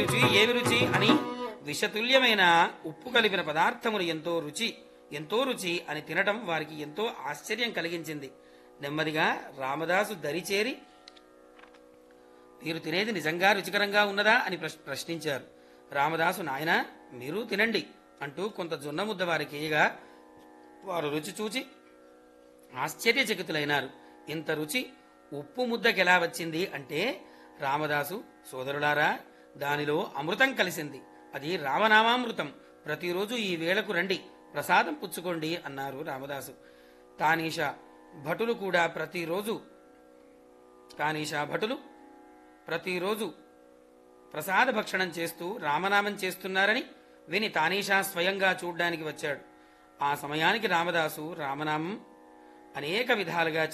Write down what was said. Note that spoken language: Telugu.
రుచి ఏమి రుచి అని విషతుల్యమైన ఉప్పు కలిపిన పదార్థములు ఎంతో రుచి ఎంతో రుచి అని తినటం వారికి ఎంతో ఆశ్చర్యం కలిగించింది నెమ్మదిగా రామదాసు దరిచేరి మీరు తినేది నిజంగా రుచికరంగా ఉన్నదా అని ప్రశ్- ప్రశ్నించారు రామదాసు నాయన మీరు తినండి అంటూ కొంత జొన్న ముద్ద వారికి ఇయ్యగా వారు రుచి చూచి ఆశ్చర్యచకితులైనారు ఇంత రుచి ఉప్పు ముద్దకెలా వచ్చింది అంటే రామదాసు సోదరులారా దానిలో అమృతం కలిసింది అది రామనామామృతం ప్రతిరోజు ఈ వేళకు రండి ప్రసాదం పుచ్చుకోండి అన్నారు రామదాసు తానీషా భటులు కూడా ప్రతిరోజు తానీషా భటులు ప్రతిరోజు ప్రసాద భక్షణం చేస్తూ రామనామం చేస్తున్నారని విని తానీషా స్వయంగా చూడ్డానికి వచ్చాడు ఆ సమయానికి రామదాసు రామనామం అనేక విధాలుగా